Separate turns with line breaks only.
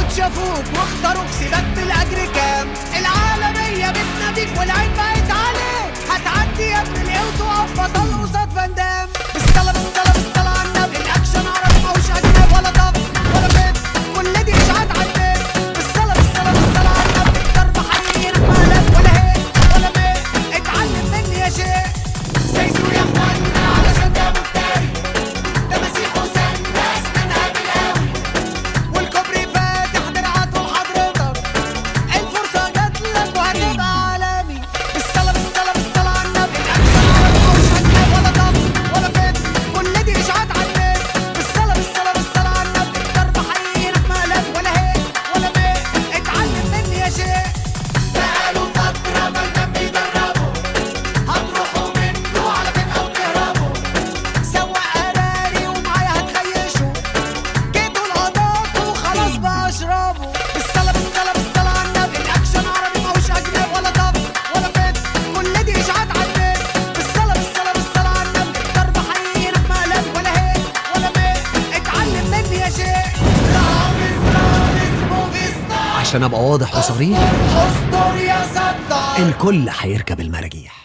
المفروض شافوك واختاروك سيبك بالاجر كام العالميه بتناديك والعين بقت عليك هتعدي يا ابن الايه وتقف بطل قصاد فان دام بالصلاه بالصلاه بالصلاه على النبي الاكشن عربي ماهوش اجنبي ولا ضغط ولا بيت كل دي اشاعات على البيت بالصلاه بالصلاه بالصلاه على النبي الضرب حقيقي مقلب ولا هيك ولا ميت اتعلم مني يا شيخ زي يا اخوانا علشان ده مفتري ده مسيح وسن ناس منها بالقوي والكوبري فاتح درعاته لحضرتك الفرصة جات لك وهتبقى عالمي بالصلاة بالصلاة بالصلاة على النبي الأكشن عربي مش هتلاقي ولا ضغط ولا فت كل دي إشاعات على النت بالصلاة بالصلاة بالصلاة على النبي الضرب حقيقي مقلب ولا هيك ولا ميت اتعلم مني يا شيخ بقاله فترة فالكان بيدربوا هتروحوا منه على فين أو تهربوا سواق قراري ومعايا هتخيشوا جيتوا القضاء وخلاص بقى اشربوا بالصلاة بالصلاة بالصلاة على النبي الأكشن عربي ماهوش أجنبي ولا ضغط ولا فت كل دي إشاعات على النت بالصلاة بالصلاة بالصلاة على النبي الضرب حقيقي مقلب ولا هيك ولا ميت اتعلم مني يا شيخ رامز رامز موفي ستار
عشان ابقى واضح وصريح
استر يا صدام
الكل هيركب المراجيح